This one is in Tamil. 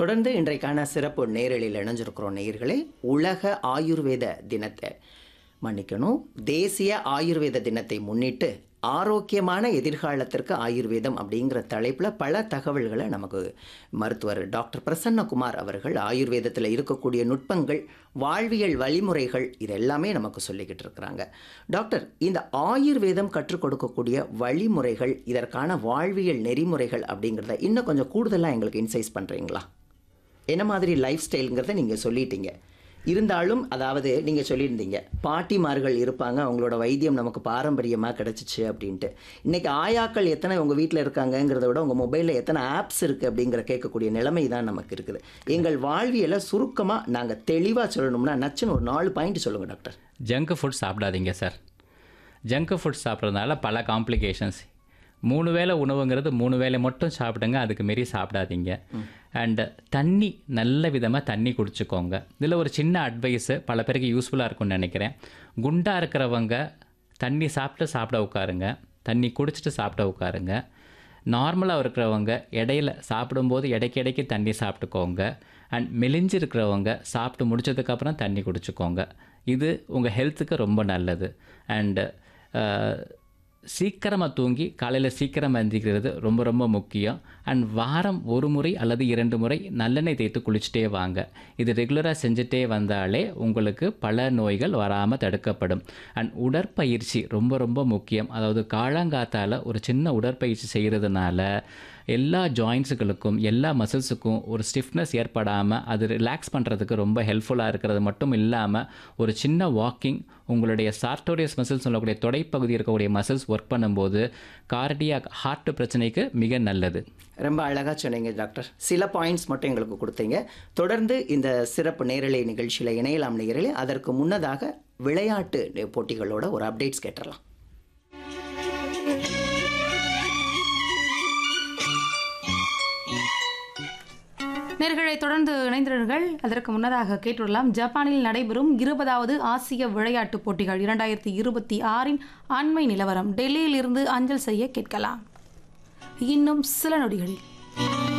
தொடர்ந்து இன்றைக்கான சிறப்பு நேரலில் இணைஞ்சிருக்கிறோம் நேயர்களே உலக ஆயுர்வேத தினத்தை மன்னிக்கணும் தேசிய ஆயுர்வேத தினத்தை முன்னிட்டு ஆரோக்கியமான எதிர்காலத்திற்கு ஆயுர்வேதம் அப்படிங்கிற தலைப்பில் பல தகவல்களை நமக்கு மருத்துவர் டாக்டர் பிரசன்னகுமார் அவர்கள் ஆயுர்வேதத்தில் இருக்கக்கூடிய நுட்பங்கள் வாழ்வியல் வழிமுறைகள் இது எல்லாமே நமக்கு சொல்லிக்கிட்டு இருக்கிறாங்க டாக்டர் இந்த ஆயுர்வேதம் கற்றுக் கொடுக்கக்கூடிய வழிமுறைகள் இதற்கான வாழ்வியல் நெறிமுறைகள் அப்படிங்கிறத இன்னும் கொஞ்சம் கூடுதலாக எங்களுக்கு இன்சைஸ் பண்ணுறீங்களா என்ன மாதிரி லைஃப் ஸ்டைலுங்கிறத நீங்கள் சொல்லிட்டீங்க இருந்தாலும் அதாவது நீங்கள் சொல்லியிருந்தீங்க பாட்டிமார்கள் இருப்பாங்க அவங்களோட வைத்தியம் நமக்கு பாரம்பரியமாக கிடச்சிச்சு அப்படின்ட்டு இன்றைக்கி ஆயாக்கள் எத்தனை உங்கள் வீட்டில் இருக்காங்கங்கிறத விட உங்கள் மொபைலில் எத்தனை ஆப்ஸ் இருக்குது அப்படிங்கிற கேட்கக்கூடிய நிலைமை தான் நமக்கு இருக்குது எங்கள் வாழ்வியலை சுருக்கமாக நாங்கள் தெளிவாக சொல்லணும்னா நச்சுன்னு ஒரு நாலு பாயிண்ட் சொல்லுங்கள் டாக்டர் ஜங்க் ஃபுட் சாப்பிடாதீங்க சார் ஜங்க் ஃபுட் சாப்பிட்றதுனால பல காம்ப்ளிகேஷன்ஸ் மூணு வேளை உணவுங்கிறது மூணு வேளை மட்டும் சாப்பிடுங்க அதுக்கு மீறி சாப்பிடாதீங்க அண்டு தண்ணி நல்ல விதமாக தண்ணி குடிச்சுக்கோங்க இதில் ஒரு சின்ன அட்வைஸு பல பேருக்கு யூஸ்ஃபுல்லாக இருக்கும்னு நினைக்கிறேன் குண்டாக இருக்கிறவங்க தண்ணி சாப்பிட்டு சாப்பிட உட்காருங்க தண்ணி குடிச்சிட்டு சாப்பிட உட்காருங்க நார்மலாக இருக்கிறவங்க இடையில சாப்பிடும்போது இடைக்கு இடைக்கு தண்ணி சாப்பிட்டுக்கோங்க அண்ட் மெலிஞ்சு இருக்கிறவங்க சாப்பிட்டு முடிச்சதுக்கப்புறம் தண்ணி குடிச்சுக்கோங்க இது உங்கள் ஹெல்த்துக்கு ரொம்ப நல்லது அண்டு சீக்கிரமாக தூங்கி காலையில் சீக்கிரம் எந்திரிக்கிறது ரொம்ப ரொம்ப முக்கியம் அண்ட் வாரம் ஒரு முறை அல்லது இரண்டு முறை நல்லெண்ணெய் தேய்த்து குளிச்சுட்டே வாங்க இது ரெகுலராக செஞ்சுட்டே வந்தாலே உங்களுக்கு பல நோய்கள் வராமல் தடுக்கப்படும் அண்ட் உடற்பயிற்சி ரொம்ப ரொம்ப முக்கியம் அதாவது காலங்காத்தால் ஒரு சின்ன உடற்பயிற்சி செய்கிறதுனால எல்லா ஜாயின்ஸுகளுக்கும் எல்லா மசில்ஸுக்கும் ஒரு ஸ்டிஃப்னஸ் ஏற்படாமல் அது ரிலாக்ஸ் பண்ணுறதுக்கு ரொம்ப ஹெல்ப்ஃபுல்லாக இருக்கிறது மட்டும் இல்லாமல் ஒரு சின்ன வாக்கிங் உங்களுடைய சார்டோரியஸ் மசில்ஸ் சொல்லக்கூடிய தொடைப்பகுதி இருக்கக்கூடிய மசில்ஸ் ஒர்க் பண்ணும்போது கார்டியாக் ஹார்ட் பிரச்சனைக்கு மிக நல்லது ரொம்ப அழகாக சொன்னீங்க டாக்டர் சில பாயிண்ட்ஸ் மட்டும் எங்களுக்கு கொடுத்தீங்க தொடர்ந்து இந்த சிறப்பு நேரலை நிகழ்ச்சியில் இணையலாம் நேரலை அதற்கு முன்னதாக விளையாட்டு போட்டிகளோட ஒரு அப்டேட்ஸ் கேட்டுடலாம் நேர்களை தொடர்ந்து இணைந்திருங்கள் அதற்கு முன்னதாக கேட்டுள்ளலாம் ஜப்பானில் நடைபெறும் இருபதாவது ஆசிய விளையாட்டுப் போட்டிகள் இரண்டாயிரத்தி இருபத்தி ஆறின் அண்மை நிலவரம் டெல்லியில் இருந்து அஞ்சல் செய்ய கேட்கலாம் இன்னும் சில நொடிகளில்